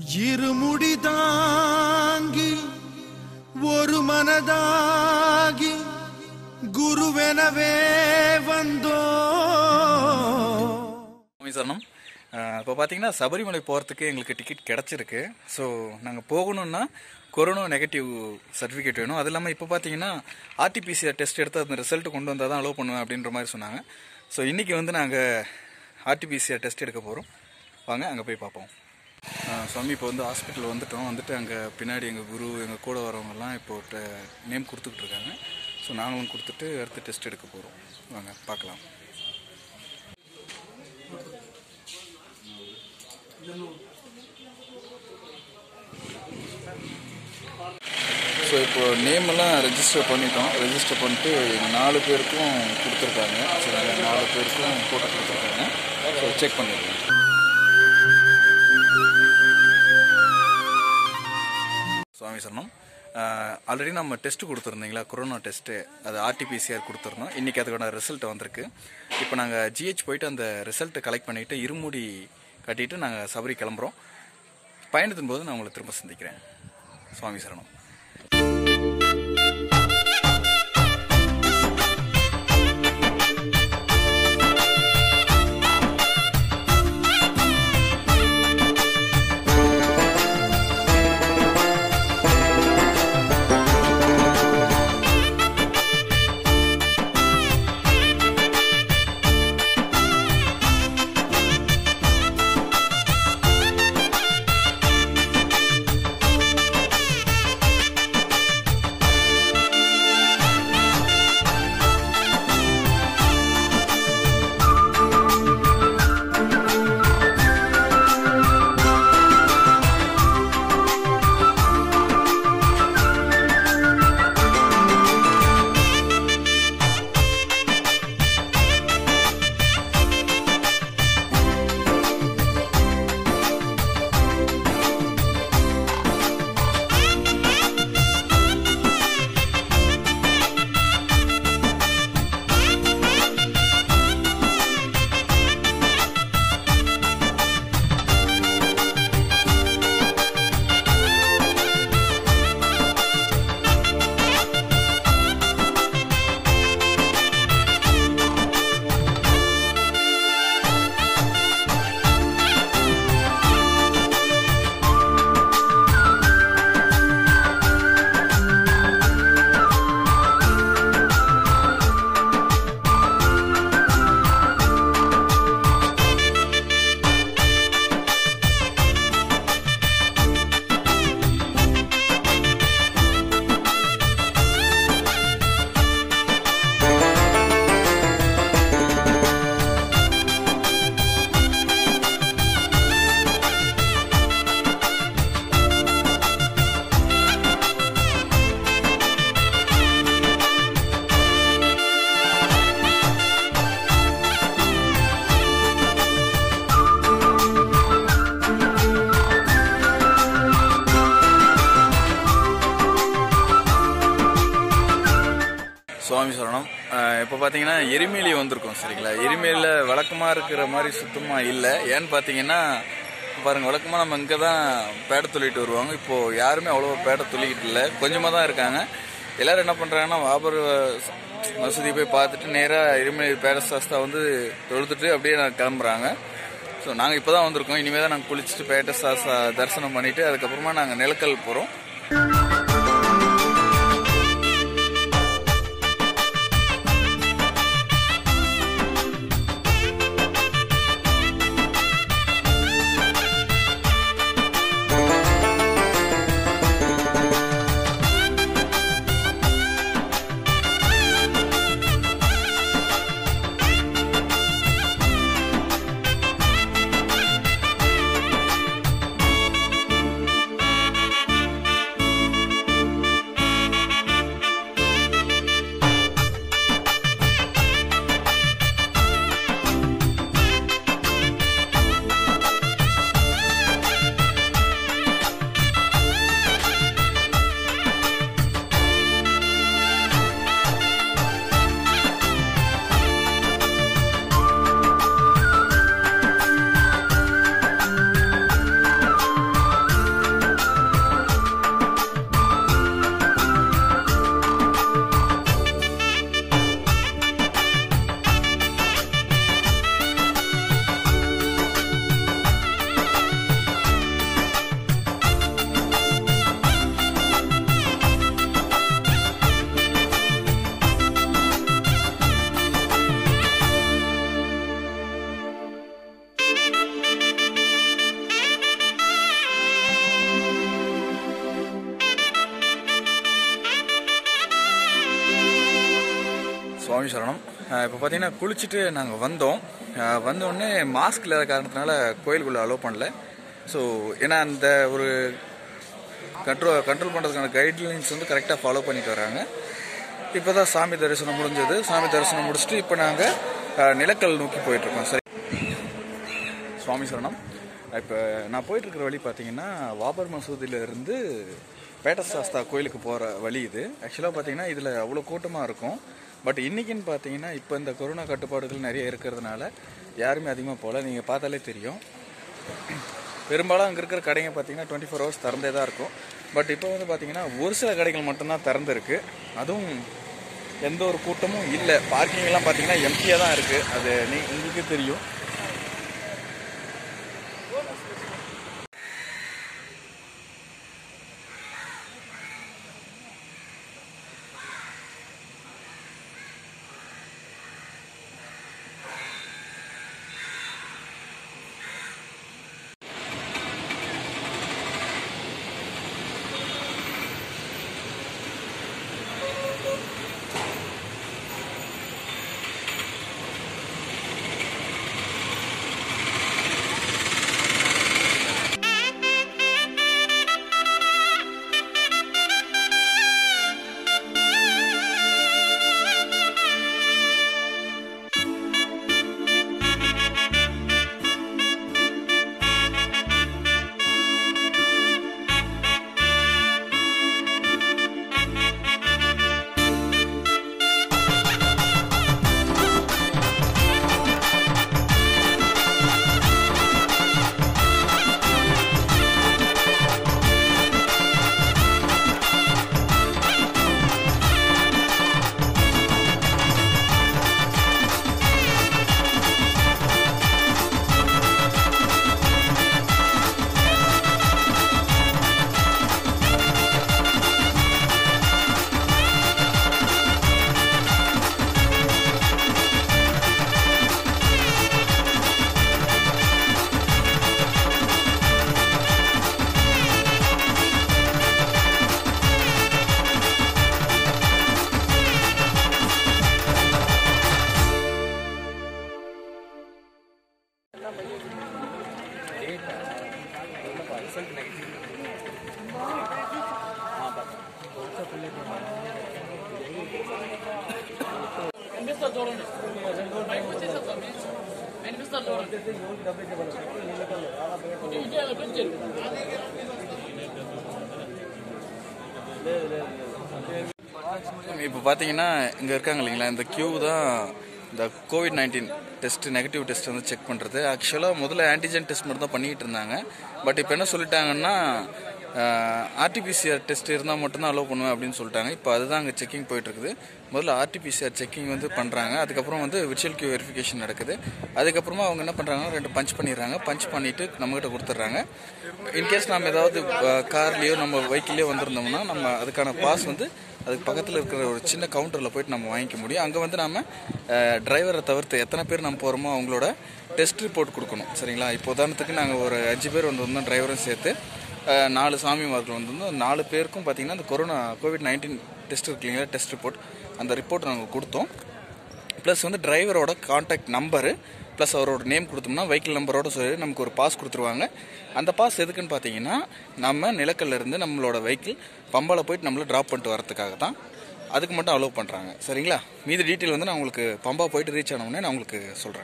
இருமுடி தாங்கி ஒரு மனதாகி குருவெனவே வந்தோ சுவாமி சரணம் இப்போ பார்த்தீங்கன்னா சபரிமலை போகிறதுக்கு எங்களுக்கு டிக்கெட் கிடச்சிருக்கு ஸோ நாங்கள் போகணுன்னா கொரோனா நெகட்டிவ் சர்டிஃபிகேட் வேணும் அது இல்லாமல் இப்போ பார்த்தீங்கன்னா ஆர்டிபிசிஆர் டெஸ்ட் எடுத்து அந்த ரிசல்ட் கொண்டு வந்தால் தான் அலோவ் பண்ணுவேன் அப்படின்ற மாதிரி சொன்னாங்க ஸோ இன்றைக்கி வந்து நாங்கள் ஆர்டிபிசிஆர் டெஸ்ட் எடுக்க போகிறோம் வாங்க அங்கே போய் பார்ப்போம் ஆ, சுவாமி இப்போ வந்து ஹாஸ்பிட்டல் வந்துட்டோம் வந்துட்டு அங்கே பின்னாடி எங்கள் குரு எங்கள் கூட வரவங்கெல்லாம் இப்போ நேம் கொடுத்துக்கிட்டு இருக்காங்க ஸோ நாங்களும் கொடுத்துட்டு அடுத்து டெஸ்ட் எடுக்க போகிறோம் வாங்க பார்க்கலாம் ஸோ இப்போ நேம் எல்லாம் ரெஜிஸ்டர் பண்ணிட்டோம் ரெஜிஸ்டர் பண்ணிட்டு எங்கள் நாலு பேருக்கும் கொடுத்துருக்காங்க ஸோ நாங்கள் நாலு பேருக்கும் ஃபோட்டோ கொடுத்துருக்காங்க ஸோ செக் பண்ணிடுறேன் சுவாமி சரணம் ஆல்ரெடி நம்ம டெஸ்ட் கொடுத்துருந்தீங்களா கொரோனா டெஸ்ட்டு அது ஆர்டிபிசிஆர் கொடுத்துருந்தோம் இன்றைக்கி அதுக்கான ரிசல்ட் வந்திருக்கு இப்போ நாங்கள் ஜிஹெச் போயிட்டு அந்த ரிசல்ட்டை கலெக்ட் பண்ணிவிட்டு இருமுடி கட்டிட்டு நாங்கள் சபரி கிளம்புறோம் பயணத்தின் போது நான் உங்களை திரும்ப சந்திக்கிறேன் சுவாமி சரணம் சுவாமி சரணம் இப்போ பார்த்தீங்கன்னா எரிமேலி வந்திருக்கோம் சரிங்களா எரிமேலியில் வழக்கமாக இருக்கிற மாதிரி சுத்தமாக இல்லை ஏன்னு பார்த்தீங்கன்னா பாருங்க வழக்கமாக நம்ம இங்கே தான் பேடை துள்ளிட்டு வருவாங்க இப்போது யாருமே அவ்வளோ பேடை துள்ளிக்கிட்டு இல்லை கொஞ்சமாக தான் இருக்காங்க எல்லாரும் என்ன பண்ணுறாங்கன்னா வாபர் மசூதி போய் பார்த்துட்டு நேராக எரிமேலி பேட சாஸ்தா வந்து தொழுதுட்டு அப்படியே நான் கிளம்புறாங்க ஸோ நாங்கள் இப்போ தான் வந்திருக்கோம் இனிமேல் தான் நாங்கள் குளிச்சுட்டு பேட்ட சாஸ்தா தரிசனம் பண்ணிவிட்டு அதுக்கப்புறமா நாங்கள் நிலக்கல் போகிறோம் சுவாமி சரணம் இப்போ பார்த்தீங்கன்னா குளிச்சுட்டு நாங்கள் வந்தோம் அஹ் வந்த உடனே மாஸ்க் இல்லாத காரணத்தினால கோயிலுக்குள்ளே அலோவ் பண்ணல ஸோ ஏன்னா அந்த ஒரு கண்ட்ரோல் கண்ட்ரோல் பண்ணுறதுக்கான கைட்லைன்ஸ் வந்து கரெக்டாக ஃபாலோ பண்ணிட்டு வராங்க இப்போ தான் சாமி தரிசனம் முடிஞ்சது சாமி தரிசனம் முடிச்சுட்டு இப்போ நாங்கள் நிலக்கல் நோக்கி போயிட்டுருக்கோம் சரி சுவாமி சரணம் இப்போ நான் போயிட்டு இருக்கிற வழி பார்த்தீங்கன்னா வாபர் மசூதியில இருந்து பேட்ட சாஸ்தா கோயிலுக்கு போகிற வழி இது ஆக்சுவலாக பார்த்தீங்கன்னா இதில் அவ்வளோ கூட்டமாக இருக்கும் பட் இன்னைக்குன்னு பார்த்தீங்கன்னா இப்போ இந்த கொரோனா கட்டுப்பாடுகள் நிறைய இருக்கிறதுனால யாருமே அதிகமாக போகல நீங்கள் பார்த்தாலே தெரியும் பெரும்பாலும் அங்கே இருக்கிற கடைங்க பார்த்தீங்கன்னா டுவெண்ட்டி ஃபோர் ஹவர்ஸ் திறந்தே தான் இருக்கும் பட் இப்போ வந்து பார்த்தீங்கன்னா ஒரு சில கடைகள் மட்டும்தான் திறந்துருக்கு அதுவும் எந்த ஒரு கூட்டமும் இல்லை பார்க்கிங்லாம் பார்த்தீங்கன்னா எம்டியாக தான் இருக்குது அது நீ உங்களுக்கு தெரியும் இப்போ பார்த்தீங்கன்னா இங்கே இருக்காங்க இல்லைங்களா இந்த கியூ தான் இந்த covid nineteen test negative test வந்து செக் பண்ணுறது ஆக்சுவலாக முதல்ல ஆன்டிஜென் டெஸ்ட் மட்டும் தான் பண்ணிட்டு இருந்தாங்க பட் இப்போ என்ன சொல்லிட்டாங்கன்னா ஆர்டிபிசிஆர் டெஸ்ட் இருந்தால் மட்டும்தான் அலோவ் பண்ணுவேன் அப்படின்னு சொல்லிட்டாங்க இப்போ அதுதான் அங்கே செக்கிங் போயிட்டு இருக்குது முதல்ல ஆர்டிபிசிஆர் செக்கிங் வந்து பண்ணுறாங்க அதுக்கப்புறம் வந்து விர்ச்சுவல் கியூ வெரிஃபிகேஷன் நடக்குது அதுக்கப்புறமா அவங்க என்ன பண்ணுறாங்கன்னா ரெண்டு பஞ்ச் பண்ணிடுறாங்க பஞ்ச் பண்ணிட்டு நம்மகிட்ட கொடுத்துட்றாங்க இன்கேஸ் நம்ம ஏதாவது கார்லேயோ நம்ம வெஹிக்கிள்லேயோ வந்திருந்தோம்னா நம்ம அதுக்கான பாஸ் வந்து அதுக்கு பக்கத்தில் இருக்கிற ஒரு சின்ன கவுண்டரில் போயிட்டு நம்ம வாங்கிக்க முடியும் அங்கே வந்து நம்ம டிரைவரை தவிர்த்து எத்தனை பேர் நம்ம போகிறோமோ அவங்களோட டெஸ்ட் ரிப்போர்ட் கொடுக்கணும் சரிங்களா இப்போ உதாரணத்துக்கு நாங்கள் ஒரு அஞ்சு பேர் வந்திருந்தோம் டிரைவரும் சேர்த்து அஹ், நாலு சாமிமார்கள் வந்திருந்தோம் நாலு பேருக்கும் பார்த்தீங்கன்னா இந்த கொரோனா கோவிட் நைன்டீன் டெஸ்ட் இருக்கு இல்லைங்களா டெஸ்ட் ரிப்போர்ட் அந்த ரிப்போர்ட் நாங்கள் கொடுத்தோம் ப்ளஸ் வந்து டிரைவரோட காண்டாக்ட் நம்பரு ப்ளஸ் அவரோட நேம் கொடுத்தோம்னா வெஹிக்கிள் நம்பரோட சொல்லி நமக்கு ஒரு பாஸ் கொடுத்துருவாங்க அந்த பாஸ் எதுக்குன்னு பார்த்தீங்கன்னா நம்ம நிலக்கல்ல இருந்து நம்மளோட வெஹிக்கிள் பம்பாவில் போயிட்டு நம்மளை ட்ராப் பண்ணிட்டு வரதுக்காக தான் அதுக்கு மட்டும் அலோவ் பண்ணுறாங்க சரிங்களா மீதி டீட்டெயில் வந்து நான் உங்களுக்கு பம்பா போயிட்டு ரீச் ஆனவுடனே நான் உங்களுக்கு சொல்கிறேன்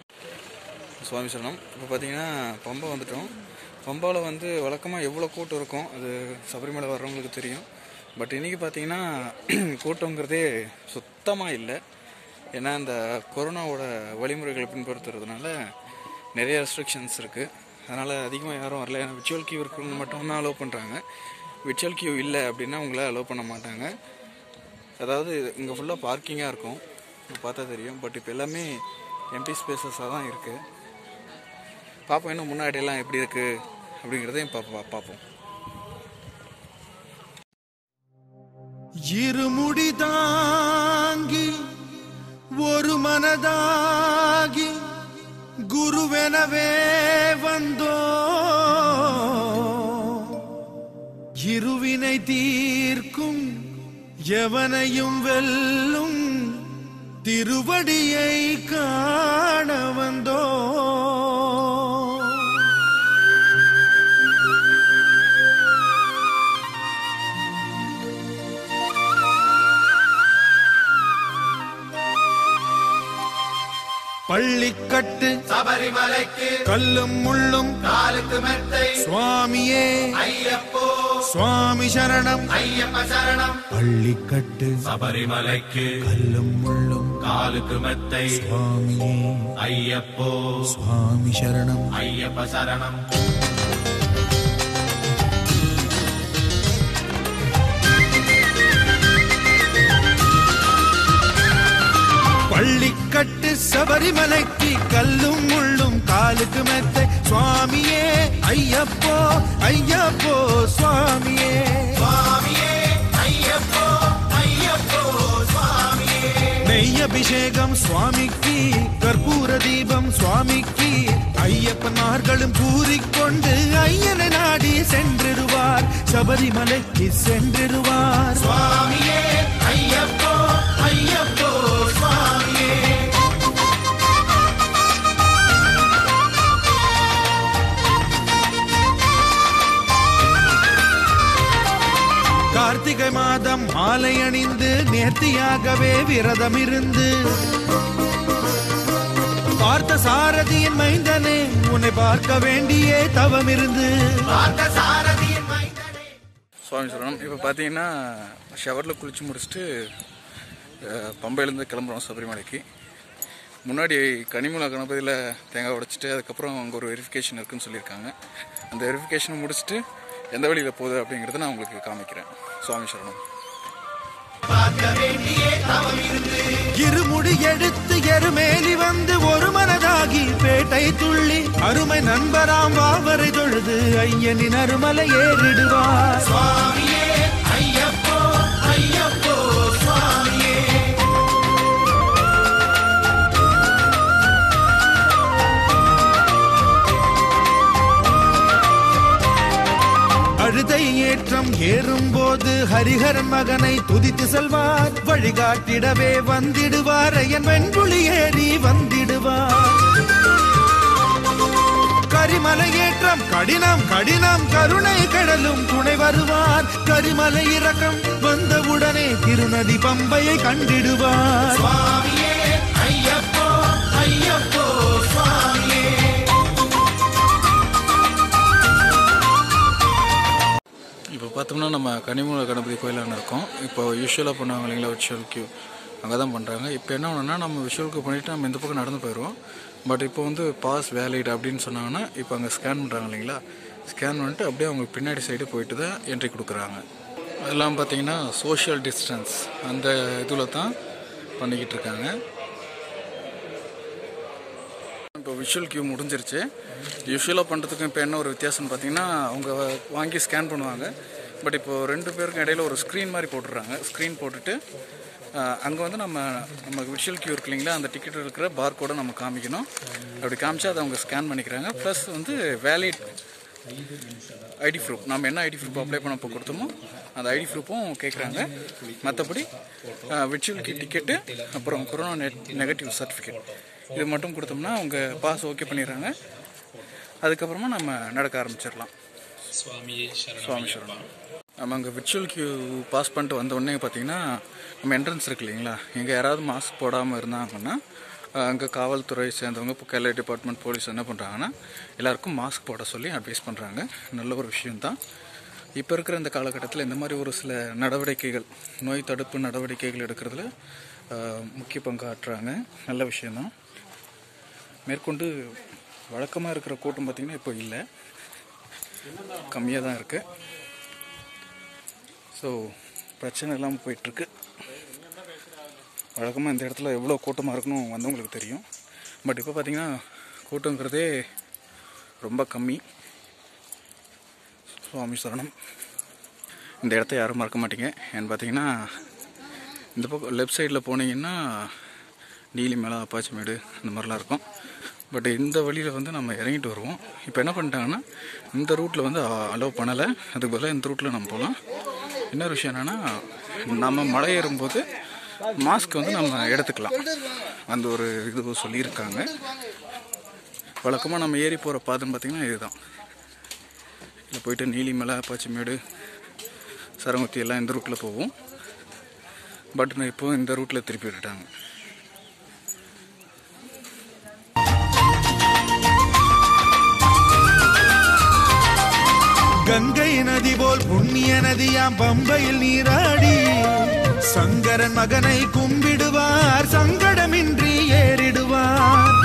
சுவாமி சரணம் இப்போ பார்த்தீங்கன்னா பம்பா வந்துட்டோம் பம்பாவில் வந்து வழக்கமாக எவ்வளோ கூட்டம் இருக்கும் அது சபரிமலை வர்றவங்களுக்கு தெரியும் பட் இன்றைக்கி பார்த்தீங்கன்னா கூட்டங்கிறதே சுத்தமாக இல்லை ஏன்னா இந்த கொரோனாவோட வழிமுறைகளை பின்பற்றுறதுனால நிறைய ரெஸ்ட்ரிக்ஷன்ஸ் இருக்குது அதனால் அதிகமாக யாரும் வரல ஏன்னா விர்ச்சுவல் கியூ இருக்கிறவங்க மட்டும் தான் அலோவ் பண்ணுறாங்க விர்ச்சுவல் கியூ இல்லை அப்படின்னா அவங்கள அலோவ் பண்ண மாட்டாங்க அதாவது இங்கே ஃபுல்லாக பார்க்கிங்காக இருக்கும் இப்போ பார்த்தா தெரியும் பட் இப்போ எல்லாமே எம்டி ஸ்பேசஸாக தான் இருக்குது பார்ப்போம் இன்னும் முன்னாடி எல்லாம் எப்படி இருக்குது அப்படிங்கிறதையும் பார்ப்போம் பார்ப்போம் இருமுடி தாங்கி ஒரு மனதாகி குருவெனவே வந்தோ இருவினை தீர்க்கும் எவனையும் வெல்லும் திருவடியை காண வந்தோ பள்ளிக்கட்டு சபரிமலைக்கு கல்லும் முள்ளும் காலுக்கு மெத்தை சுவாமியே ஐயப்போ சுவாமி சரணம் ஐயப்ப சரணம் பள்ளிக்கட்டு சபரிமலைக்கு கல்லும் முள்ளும் காலுக்கு மெத்தை சுவாமியே ஐயப்போ சுவாமி சரணம் ஐயப்ப சரணம் பள்ளிக்கட்டு சபரிமலைக்கு கல்லும் முள்ளும் காலுக்கு மெத்தை சுவாமியே ஐயப்போ ஐயப்போ சுவாமியே சுவாமியே ஐயப்போ ஐயப்போ சுவாமியே நெய் அபிஷேகம் சுவாமிக்கு கற்பூர தீபம் சுவாமிக்கு ஐயப்பன்மார்களும் கூறிக்கொண்டு ஐயனை நாடி சென்றிடுவார் சபரிமலைக்கு சென்றிடுவார் சுவாமியே ஐயப்போ ஐயப்போ சுவாமியே கார்த்திகை மாதம் மாலை அணிந்து நேர்த்தியாகவே விரதம் இருந்து பார்த்த சாரதியின் மைந்தனே உன்னை பார்க்க வேண்டியே தவம் இருந்து பார்த்த சாரதியின் மைந்தனே சுவாமி சரணம் இப்போ பார்த்தீங்கன்னா ஷவரில் குளிச்சு முடிச்சுட்டு அஹ், பம்பையிலேருந்து கிளம்புறோம் சபரிமலைக்கு முன்னாடி கனிமூல கணபதியில் தேங்காய் உடைச்சிட்டு அதுக்கப்புறம் அங்கே ஒரு வெரிஃபிகேஷன் இருக்குன்னு சொல்லியிருக்காங்க அந்த வெரிஃபிகேஷனை முடிச்சுட்டு எந்த வழியில் போகுது அப்படிங்கிறத நான் உங்களுக்கு காமிக்கிறேன் சுவாமி சரணம் இருமுடி எடுத்து எருமேலி வந்து ஒரு மனதாகி பேட்டை துள்ளி அருமை நண்பராம் வாவரை தொழுது ஐயனின் அருமலை ஏறிடுவார் சுவாமியே ஐயப்போ ஐயப்போ சுவாமியே அழுதை ஏற்றம் ஏறும்போது ஹரிஹரன் மகனை துதித்து செல்வார் வழிகாட்டிடவே வந்திடுவார் ஐயன் வெண்புலி ஏறி வந்திடுவார் கரிமலை ஏற்றம் கடினம் கடினம் கருணை கடலும் துணை வருவார் கரிமலை இறக்கம் வந்தவுடனே திருநதி பம்பையை கண்டிடுவார் சுவாமியே ஐயப்போ ஐயப்போ சுவாமியே இப்போ பார்த்தோம்னா நம்ம கனிமூல கணபதி கோயிலான இருக்கோம் இப்போ யூஸ்வலாக பண்ணுவாங்க இல்லைங்களா விஷுவல் கியூ அங்கே தான் பண்ணுறாங்க இப்போ என்ன ஒன்றுனா நம்ம விஷுவலுக்கு பண்ணிவிட்டு நம்ம இந்த பக்கம் நடந்து போயிடுவோம் பட் இப்போ வந்து பாஸ் வேலிட் அப்படின்னு சொன்னாங்கன்னா இப்போ அங்கே ஸ்கேன் பண்ணுறாங்க இல்லைங்களா ஸ்கேன் பண்ணிட்டு அப்படியே அவங்க பின்னாடி சைடு போயிட்டு தான் என்ட்ரி கொடுக்குறாங்க அதெல்லாம் பார்த்தீங்கன்னா சோஷியல் டிஸ்டன்ஸ் அந்த இதில் தான் பண்ணிக்கிட்டு இருக்காங்க இப்போ விஷுவல் கியூ முடிஞ்சிருச்சு யூஸ்வலாக பண்ணுறதுக்கும் இப்போ என்ன ஒரு வித்தியாசம்னு பார்த்தீங்கன்னா அவங்க வாங்கி ஸ்கேன் பண்ணுவாங்க பட் இப்போ ரெண்டு பேருக்கும் இடையில ஒரு ஸ்க்ரீன் மாதிரி போட்டுடுறாங்க ஸ்க்ரீன் போட்டுட்டு அங்கே வந்து நம்ம நம்ம விஷுவல் கியூ இருக்கு இல்லைங்களா அந்த டிக்கெட் இருக்கிற பார் கோடை நம்ம காமிக்கணும் அப்படி காமிச்சா அதை அவங்க ஸ்கேன் பண்ணிக்கிறாங்க ப்ளஸ் வந்து வேலிட் ஐடி ப்ரூஃப் நம்ம என்ன ஐடி ப்ரூஃப் அப்ளை பண்ண இப்போ கொடுத்தோமோ அந்த ஐடி ப்ரூஃபும் கேட்குறாங்க மற்றபடி விர்ச்சுவல் டிக்கெட்டு அப்புறம் கொரோனா நெட் நெகட்டிவ் சர்டிஃபிகேட் இது மட்டும் கொடுத்தோம்னா அவங்க பாஸ் ஓகே பண்ணிடுறாங்க அதுக்கப்புறமா நம்ம நடக்க ஆரம்பிச்சிடலாம் சுவாமி சரணம் நம்ம அங்கே விர்ச்சுவல் கியூ பாஸ் பண்ணிட்டு வந்த உடனே பார்த்தீங்கன்னா நம்ம என்ட்ரன்ஸ் இருக்கு இல்லைங்களா இங்கே யாராவது மாஸ்க் போடாமல் இருந்தாங்கன்னா அங்கே காவல்துறை சேர்ந்தவங்க இப்போ கலை டிபார்ட்மெண்ட் போலீஸ் என்ன பண்ணுறாங்கன்னா எல்லாருக்கும் மாஸ்க் போட சொல்லி அட்வைஸ் பண்ணுறாங்க நல்ல ஒரு விஷயம்தான் இப்போ இருக்கிற இந்த காலகட்டத்தில் இந்த மாதிரி ஒரு சில நடவடிக்கைகள் நோய் தடுப்பு நடவடிக்கைகள் எடுக்கிறதுல ஆஹ், முக்கிய பங்கு ஆற்றுறாங்க நல்ல விஷயம்தான் மேற்கொண்டு வழக்கமாக இருக்கிற கூட்டம் பார்த்திங்கன்னா இப்போ இல்லை கம்மியாக தான் இருக்குது ஸோ பிரச்சனை இல்லாமல் போயிட்டுருக்கு வழக்கமாக இந்த இடத்துல எவ்வளோ கூட்டமாக இருக்கணும் வந்தவங்களுக்கு தெரியும் பட் இப்போ பார்த்தீங்கன்னா கூட்டங்கிறதே ரொம்ப கம்மி சுவாமி சரணம் இந்த இடத்த யாரும் மறக்க மாட்டீங்க ஏன்னு பார்த்தீங்கன்னா இந்த பக்கம் லெஃப்ட் சைடில் போனீங்கன்னா நீலி மேலே அப்பாச்சி மேடு இந்த மாதிரிலாம் இருக்கும் பட் இந்த வழியில் வந்து நம்ம இறங்கிட்டு வருவோம் இப்போ என்ன பண்ணிட்டாங்கன்னா இந்த ரூட்டில் வந்து அலோவ் பண்ணலை அதுக்கு பதிலாக இந்த ரூட்டில் நம்ம போகலாம் இன்னொரு விஷயம் என்னென்னா நம்ம மலை ஏறும்போது மாஸ்க் வந்து நம்ம எடுத்துக்கலாம் அந்த ஒரு இது சொல்லியிருக்காங்க வழக்கமாக நம்ம ஏறி போகிற பாதைன்னு பார்த்தீங்கன்னா இதுதான் இதில் போயிட்டு நீலிமலை பச்சைமேடு சரங்குத்தி எல்லாம் இந்த ரூட்டில் போகும் பட் நான் இப்போ இந்த ரூட்டில் திருப்பி விட்டுட்டாங்க கங்கை நதி போல் புண்ணிய நதியாம் பம்பையில் நீராடி சங்கரன் மகனை கும்பிடுவார் சங்கடமின்றி ஏறிடுவார்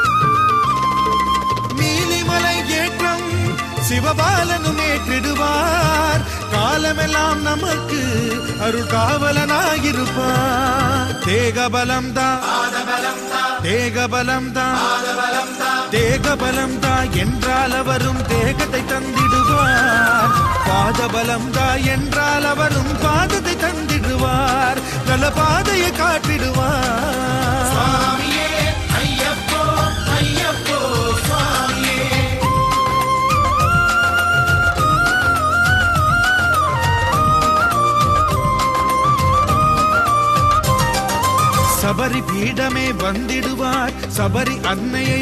நீலிமலை ஏற்றம் சிவபாலனும் ஏற்றிடுவார் காலமெல்லாம் நமக்கு அருள் காவலனாயிருப்பார் தேகபலம் தான் தேகபலம் தான் தேகபலம் தான் என்றால் அவரும் தேகத்தை தந்திடுவார் பாதபலம் தான் என்றால் அவரும் பாதத்தை தந்திடுவார் நல்ல பாதையை காட்டிடுவார் சுவாமியே ஐயப்போ ஐயப்போ சுவாமியே சபரி பீடமே வந்திடுவார் சபரி அன்னையை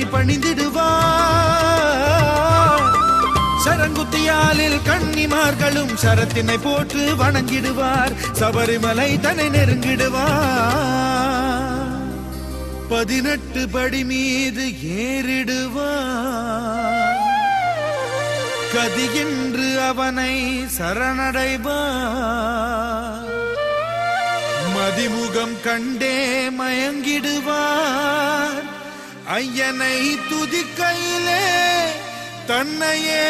பணிந்திடுவார் சரங்குத்தியாலில் கன்னிமார்களும் சரத்தினை போட்டு வணங்கிடுவார் சபரிமலை தன்னை நெருங்கிடுவார் பதினெட்டு படி மீது ஏறிடுவார் கதியின்று அவனை சரணடைவார் மதிமுகம் கண்டே மயங்கிடுவார் ஐயனை துதிக்கையிலே தன்னையே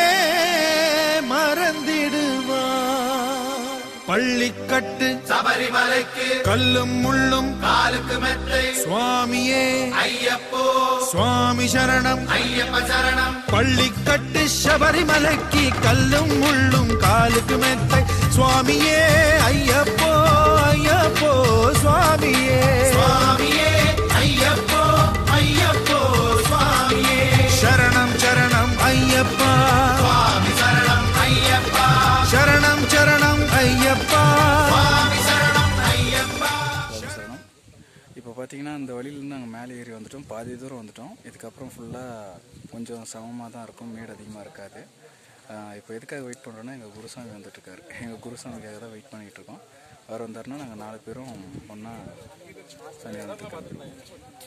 மறந்திடுவார் பள்ளிக்கட்டு சபரிமலைக்கு கல்லும் முள்ளும் காலுக்கு மெத்தை சுவாமியே ஐயப்போ சுவாமி சரணம் ஐயப்ப சரணம் பள்ளிக்கட்டு சபரிமலைக்கு கல்லும் முள்ளும் காலுக்கு மெத்தை சுவாமியே ஐயப்போ ஐயப்போ சுவாமியே சுவாமியே ஐயப்போ ஐயப்போ சுவாமியே சரணம் சரணம் ஐயப்பா சுவாமி சரணம் ஐயப்பா சரணம் சரணம் ஐயப்பா சுவாமி சரணம் ஐயப்பா சரணம் இப்போ பார்த்தீங்கன்னா இந்த வழியிலேருந்து நாங்கள் மேலே ஏறி வந்துட்டோம் பாதி தூரம் வந்துட்டோம் இதுக்கப்புறம் ஃபுல்லாக கொஞ்சம் சமமாக தான் இருக்கும் மேடு அதிகமாக இருக்காது ஆஹ் இப்போ எதுக்காக வெயிட் பண்ணுறோன்னா எங்கள் குருசாமி வந்துட்டுருக்காரு எங்கள் குருசாமிக்காக தான் வெயிட் பண்ணிகிட்டு இருக்கோம் அவர் வந்தாருன்னா நாங்கள் நாலு பேரும் ஒன்றா சன்னிதானத்துக்கு கிளம்பிடுவோம்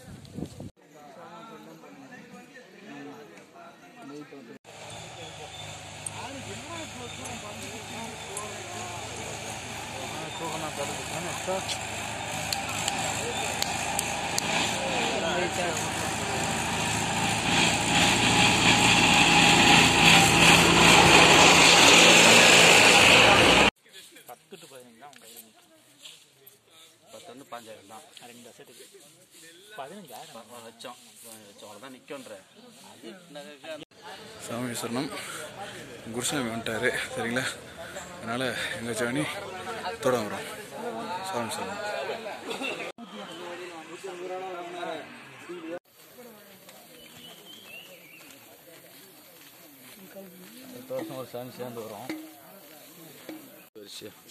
பத்து வந்து பாஞ்சாயிரம் தான் ரெண்டு வருஷத்துக்கு பதினஞ்சாயிரம் லட்சம் லட்சம் அவ்வளோதான் நிற்கன்ற அது நகை சாமி சரணம் குருசாமி வந்துட்டாரு சரிங்களா அதனால் எங்கள் ஜேர்னி தொடங்குறோம் சாமி சரணம் அடுத்த வருஷம் ஒரு சாமி சேர்ந்து வரும் வரிசையா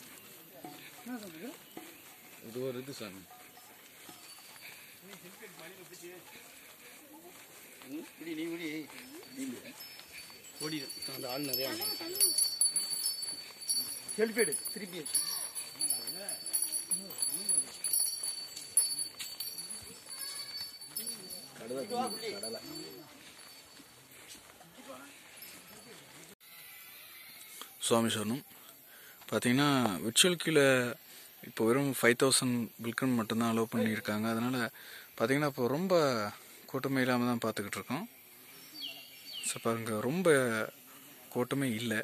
இது ஒரு இது சாமி இப்படி நீ இப்படி ஓடி அந்த ஆள் நிறையா ஹெல்பேடு திருப்பி கடலை சுவாமி சரணம் பார்த்தீங்கன்னா விர்ச்சுவல் கீழே இப்போ வெறும் ஃபைவ் தௌசண்ட் பில்கன் மட்டும்தான் அலோவ் பண்ணியிருக்காங்க அதனால் பார்த்தீங்கன்னா இப்போ ரொம்ப கூட்டமே இல்லாமல் தான் பார்த்துக்கிட்டு இருக்கோம் ஸோ பாருங்க ரொம்ப கூட்டமே இல்லை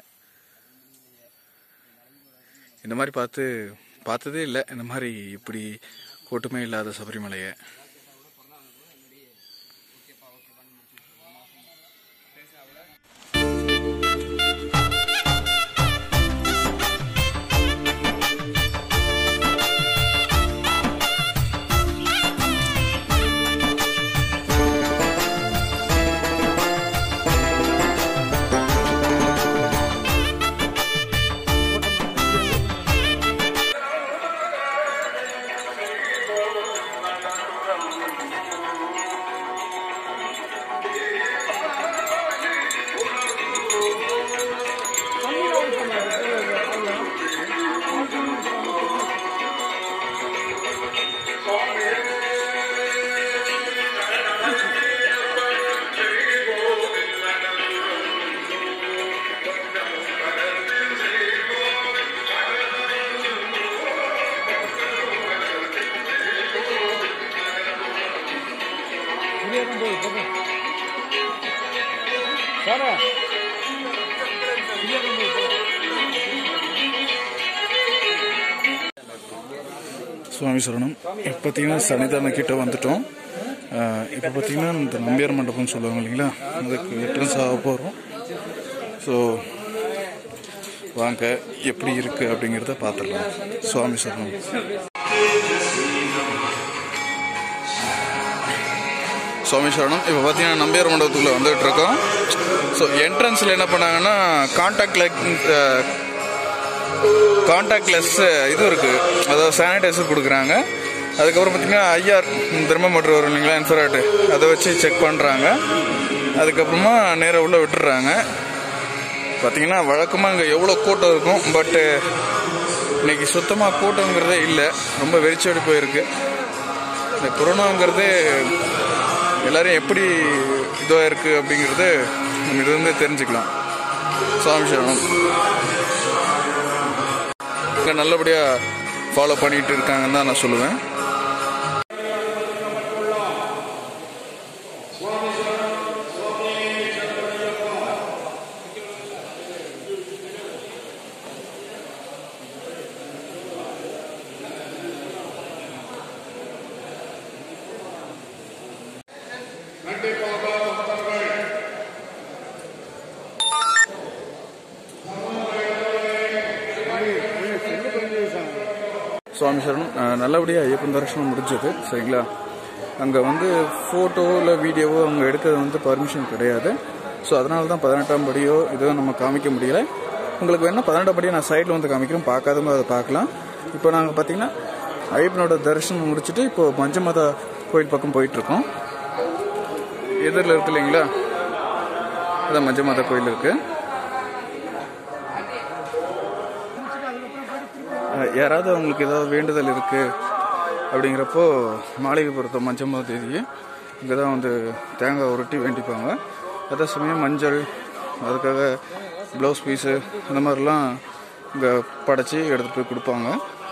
இந்த மாதிரி பார்த்து பார்த்ததே இல்லை இந்த மாதிரி இப்படி கூட்டமே இல்லாத சபரிமலையை சுவாமி சரணம் இப்போ பார்த்தீங்கன்னா சன்னிதானம் கிட்ட வந்துட்டோம் இப்போ பார்த்தீங்கன்னா இந்த நம்பியார் மண்டபம்னு சொல்லுவாங்க இல்லைங்களா அதுக்கு என்ட்ரன்ஸ் ஆக போகிறோம் ஸோ வாங்க எப்படி இருக்கு அப்படிங்கிறத பார்த்துடலாம் சுவாமி சரணம் சுவாமி சரணம் இப்போ பார்த்தீங்கன்னா நம்பியார் மண்டபத்துக்குள்ளே வந்துட்டு இருக்கோம் ஸோ என்ட்ரன்ஸில் என்ன பண்ணாங்கன்னா கான்டாக்ட் லைக் கான்டாக்ட்லெஸ் இது இருக்குது அதாவது சானிடைசர் கொடுக்குறாங்க அதுக்கப்புறம் பார்த்தீங்கன்னா ஐஆர் தெர்மோமீட்டர் வரும் இல்லைங்களா இன்ஃபராய்டு அதை வச்சு செக் பண்ணுறாங்க அதுக்கப்புறமா நேராக உள்ளே விட்டுறாங்க பார்த்தீங்கன்னா வழக்கமாக அங்கே எவ்வளோ கூட்டம் இருக்கும் பட்டு இன்னைக்கு சுத்தமாக கூட்டங்கிறதே இல்லை ரொம்ப வெறிச்சோடி போயிருக்கு இந்த கொரோனாங்கிறது எல்லாரும் எப்படி இதுவாக இருக்குது அப்படிங்கிறது நம்ம இதுலேருந்து தெரிஞ்சுக்கலாம் சுவாமி சரணம் இங்கே நல்லபடியாக ஃபாலோ பண்ணிட்டு இருக்காங்கன்னு தான் நான் சொல்லுவேன் சுவாமி சரணம் அஹ், நல்லபடியாக ஐயப்பன் தரிசனம் முடிஞ்சது சரிங்களா அங்கே வந்து ஃபோட்டோ இல்லை வீடியோவோ அவங்க எடுக்கிறது வந்து பர்மிஷன் கிடையாது ஸோ அதனால தான் பதினெட்டாம் படியோ இதோ நம்ம காமிக்க முடியல உங்களுக்கு வேணால் பதினெட்டாம் படியோ நான் சைடில் வந்து காமிக்கிறேன் பார்க்காதவங்க அதை பார்க்கலாம் இப்போ நாங்கள் பார்த்தீங்கன்னா ஐயப்பனோட தரிசனம் முடிச்சுட்டு இப்போ பஞ்சமாதா கோயில் பக்கம் போயிட்டுருக்கோம் எதிரில் இருக்கு இல்லைங்களா அதான் மஞ்சமாதா கோயில் இருக்குது அஹ் யாராவது அவங்களுக்கு ஏதாவது வேண்டுதல் இருக்கு அப்படிங்கிறப்போ மாளிகைப்புறத்தை மஞ்சமாத தேதியை இங்கே தான் வந்து தேங்காய் உருட்டி வேண்டிப்பாங்க அதே சமயம் மஞ்சள் அதுக்காக ப்ளவுஸ் பீஸு அந்த மாதிரிலாம் இங்கே படைச்சி எடுத்துகிட்டு போய் கொடுப்பாங்க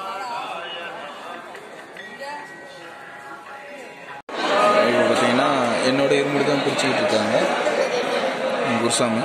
இப்போ பார்த்தீங்கன்னா என்னோட இருமுடி தான் பிடிச்சிக்கிட்டு இருக்காங்க எங்க குருசாமி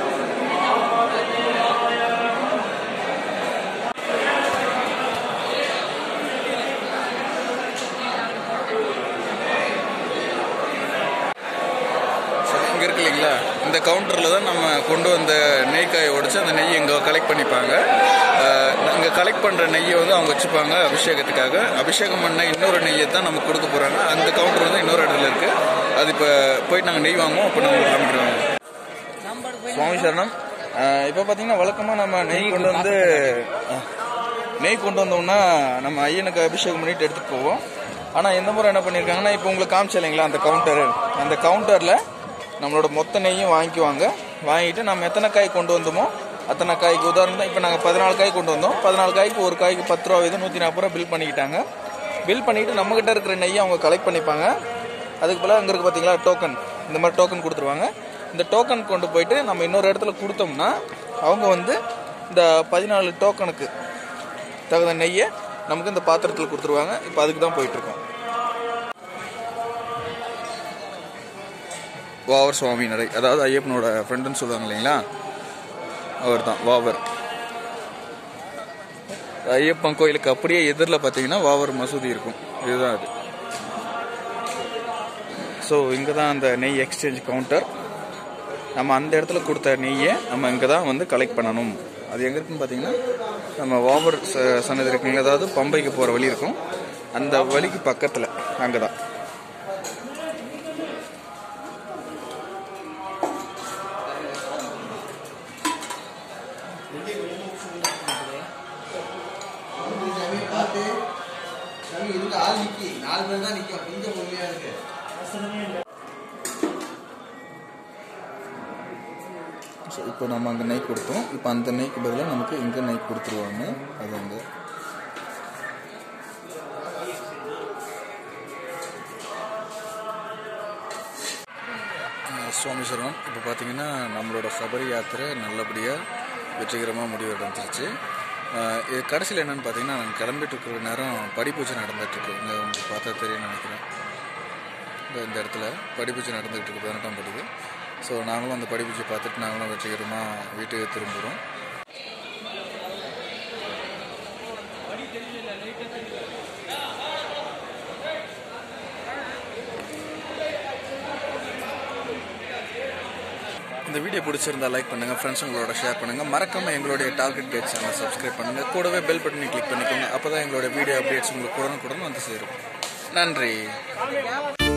இங்கே இருக்கு இல்லைங்களா இந்த கவுண்டரில் தான் நம்ம கொண்டு வந்த நெய்க்காயை உடைச்சு அந்த நெய்யை இங்கே கலெக்ட் பண்ணிப்பாங்க இங்கே கலெக்ட் பண்ணுற நெய்யை வந்து அவங்க வச்சுப்பாங்க அபிஷேகத்துக்காக அபிஷேகம் பண்ண இன்னொரு நெய்யை தான் நமக்கு கொடுக்க போகிறாங்க அந்த கவுண்டர் வந்து இன்னொரு இடத்துல இருக்குது அது இப்போ போயிட்டு நாங்கள் நெய் வாங்குவோம் அப்போ நம்ம காமிக்கிறோம் சுவாமி சரணம் இப்போ பார்த்தீங்கன்னா வழக்கமாக நம்ம நெய் கொண்டு வந்து அஹ், நெய் கொண்டு வந்தோம்னா நம்ம ஐயனுக்கு அபிஷேகம் பண்ணிட்டு எடுத்துகிட்டு போவோம் ஆனால் இந்த முறை என்ன பண்ணியிருக்காங்கன்னா இப்போ உங்களுக்கு காமிச்ச இல்லைங்களா அந்த கவுண்டரு அந்த கவுண்டரில் நம்மளோட மொத்த நெய்யும் வாங்கிக்குவாங்க வாங்கிட்டு நம்ம எத்தனை காய் கொண்டு வந்தோமோ அத்தனை காய்க்கு உதாரணம் இப்போ நாங்கள் பதினாலு காய் கொண்டு வந்தோம் பதினாலு காய்க்கு ஒரு காய்க்கு பத்து ரூபா இது நூற்றி நாற்பது ரூபா பில் பண்ணிக்கிட்டாங்க பில் பண்ணிட்டு நம்மகிட்ட இருக்கிற நெய்யை அவங்க கலெக்ட் பண்ணிப்பாங்க அதுக்கு பதிலாக அங்கே இருக்கு பார்த்தீங்களா டோக்கன் இந்த மாதிரி டோக்கன் கொடுத்துருவாங்க இந்த டோக்கன் கொண்டு போயிட்டு நம்ம இன்னொரு இடத்துல கொடுத்தோம்னா அவங்க வந்து இந்த பதினாலு டோக்கனுக்கு தகுந்த நெய்யை நமக்கு இந்த பாத்திரத்தில் கொடுத்துருவாங்க இப்போ அதுக்கு தான் போயிட்டுருக்கோம் வாவர் சுவாமி நடை அதாவது ஐயப்பனோட ஃப்ரெண்டுன்னு சொல்லுவாங்க இல்லைங்களா அவர் தான் வாவர் ஐயப்பன் கோயிலுக்கு அப்படியே எதிரில் பார்த்தீங்கன்னா வாவர் மசூதி இருக்கும் இதுதான் அது ஸோ இங்கே தான் அந்த நெய் எக்ஸ்சேஞ்ச் கவுண்டர் நம்ம அந்த இடத்துல கொடுத்த நெய்யை நம்ம இங்கே தான் வந்து கலெக்ட் பண்ணணும் அது எங்கே இருக்குன்னு பார்த்தீங்கன்னா நம்ம வாவர் ச- சன்னதி இருக்குங்க அதாவது பம்பைக்கு போகிற வழி இருக்கும் அந்த வழிக்கு பக்கத்தில் அங்கே தான் பார்த்து சாமி இதுக்கு ஆள் நிக்கி நாலு பேர் தான் நிக்கும் கொஞ்சம் பொறுமையா இருக்கு ஸோ இப்போ நம்ம அங்கே நெய் கொடுத்தோம் இப்போ அந்த நெய்க்கு பதிலாக நமக்கு இங்கே நெய் கொடுத்துருவாங்க அது வந்து அஹ் சுவாமி சரணம் இப்போ பார்த்தீங்கன்னா நம்மளோட சபரி யாத்திரை நல்லபடியாக வெற்றிகரமாக முடிவடைஞ்சிருச்சு அஹ் இது கடைசியில் என்னன்னு பார்த்தீங்கன்னா நாங்கள் கிளம்பிட்டு இருக்கிற நேரம் படிப்பூஜை நடந்துட்டுருக்கு இங்கே உங்களுக்கு பார்த்தா தெரியும் நினைக்கிறேன் இந்த இந்த இடத்துல படிப்பூச்சி நடந்துகிட்டு இருக்கு பதினெட்டாம் படிக்கு ஸோ நாங்களும் அந்த படிப்பூச்சி பார்த்துட்டு நாங்களும் வெற்றிகரமாக வீட்டுக்கு திரும்புகிறோம் இந்த வீடியோ பிடிச்சிருந்தா லைக் பண்ணுங்க ஃப்ரெண்ட்ஸ் உங்களோட ஷேர் பண்ணுங்க மறக்காம எங்களுடைய டார்கெட் கேட் சேனல் சப்ஸ்கிரைப் பண்ணுங்க கூடவே பெல் பட்டனை கிளிக் பண்ணிக்கோங்க அப்பதான் எங்களோட வீடியோ அப்டேட்ஸ் உங்களுக்கு உடனுக்குடன் வந்து சேரும் நன்றி